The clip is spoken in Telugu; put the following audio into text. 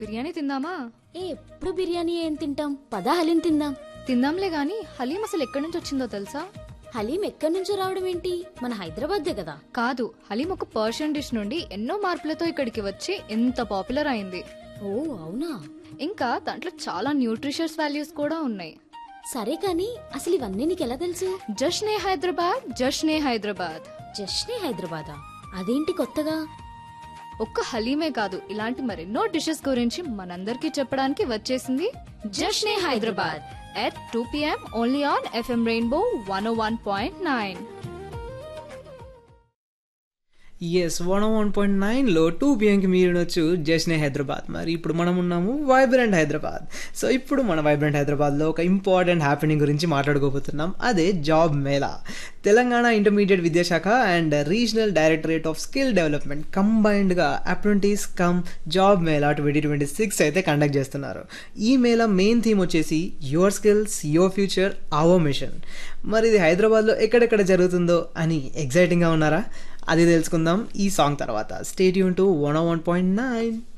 బిర్యానీ తిందామా ఏ ఎప్పుడు బిర్యానీ ఏం తింటాం పదా హలీం తిందాం తిందాంలే గాని హలీం అసలు ఎక్కడి నుంచి వచ్చిందో తెలుసా హలీం ఎక్కడి నుంచో రావడం ఏంటి మన హైదరాబాద్దే కదా కాదు హలీం ఒక పర్షియన్ డిష్ నుండి ఎన్నో మార్పులతో ఇక్కడికి వచ్చి ఎంత పాపులర్ అయింది ఓ అవునా ఇంకా దాంట్లో చాలా న్యూట్రిషియస్ వాల్యూస్ కూడా ఉన్నాయి సరే కానీ అసలు ఇవన్నీ నీకెలా తెలుసు జష్నే హైదరాబాద్ జష్నే హైదరాబాద్ జస్ట్నే హైదరాబాదా అదేంటి కొత్తగా ఒక్క హలీమే కాదు ఇలాంటి మరెన్నో డిషెస్ గురించి మనందరికీ చెప్పడానికి వచ్చేసింది Jashne Hyderabad at two PM only on FM Rainbow one one point nine yes one one point నైన్లో టూ పిఎంకి మీరు వినొచ్చు జస్నే హైదరాబాద్ మరి ఇప్పుడు మనం ఉన్నాము వైబ్రెంట్ హైదరాబాద్ సో ఇప్పుడు మన వైబ్రెంట్ హైదరాబాద్లో ఒక ఇంపార్టెంట్ హ్యాపెనింగ్ గురించి మాట్లాడుకోబోతున్నాం అదే జాబ్ మేళా తెలంగాణ ఇంటర్మీడియట్ విద్యాశాఖ and regional directorate of skill development కంబైన్డ్గా apprentice cum job mela twenty twenty six అయితే కండక్ట్ చేస్తున్నారు ఈ మేళా మెయిన్ థీమ్ వచ్చేసి your skills your future our mission మరి ఇది హైదరాబాద్లో ఎక్కడెక్కడ జరుగుతుందో అని ఎగ్జైటింగ్గా ఉన్నారా అది తెలుసుకుందాం ఈ సాంగ్ తర్వాత స్టేట్ యూన్ to one one point nine